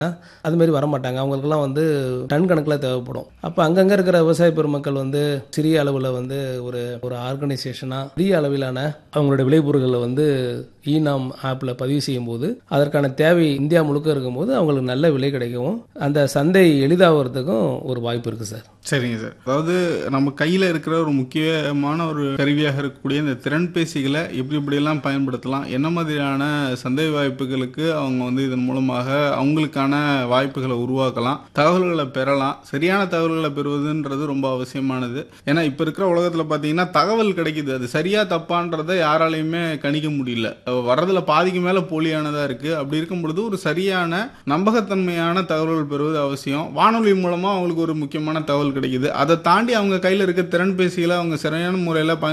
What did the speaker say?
அது மாதிரி வரமாட்டாங்க அவங்களுக்குலாம் வந்து டன் கணக்கில் தேவைப்படும் அப்போ அங்கங்கே இருக்கிற விவசாய பெருமக்கள் வந்து சிறிய அளவில் வந்து ஒரு ஒரு ஆர்கனைசேஷனாக பெரிய அளவிலான அவங்களோட விளைபொருட்களை வந்து ஈநாம் ஆப்பில் பதிவு செய்யும் போது அதற்கான தேவை இந்தியா முழுக்க இருக்கும்போது அவங்களுக்கு நல்ல விலை கிடைக்கவும் அந்த சந்தை எளிதாகிறதுக்கும் ஒரு வாய்ப்பு இருக்குது சார் சரிங்க சார் அதாவது நம்ம கையில் இருக்கிற ஒரு முக்கியமான ஒரு கருவியாக இருக்கக்கூடிய இந்த திறன்பேசிகளை எப்படி எப்படியெல்லாம் பயன்படுத்தலாம் என்ன மாதிரியான சந்தை வாய்ப்புகளுக்கு அவங்க வந்து இதன் மூலமாக அவங்களுக்கான வாய்ப்புகளை உருவாக்கலாம் தகவல்களை பெறலாம் சரியான தகவல்களை பெறுவதுன்றது ரொம்ப அவசியமானது ஏன்னா இப்போ இருக்கிற உலகத்தில் பார்த்தீங்கன்னா தகவல் கிடைக்குது அது சரியா தப்பான்றதை யாராலையுமே கணிக்க முடியல அஹ் வர்றதுல பாதிக்கு மேலே போலியானதாக இருக்குது அப்படி இருக்கும் பொழுது ஒரு சரியான நம்பகத்தன்மையான தகவல்கள் பெறுவது அவசியம் வானொலி மூலமாக அவங்களுக்கு ஒரு முக்கியமான தகவல் கிடைக்குது அதை தாண்டி அவங்க கையில் இருக்க திறன்பேசிகளை அவங்க சரியான முறையில் பயன்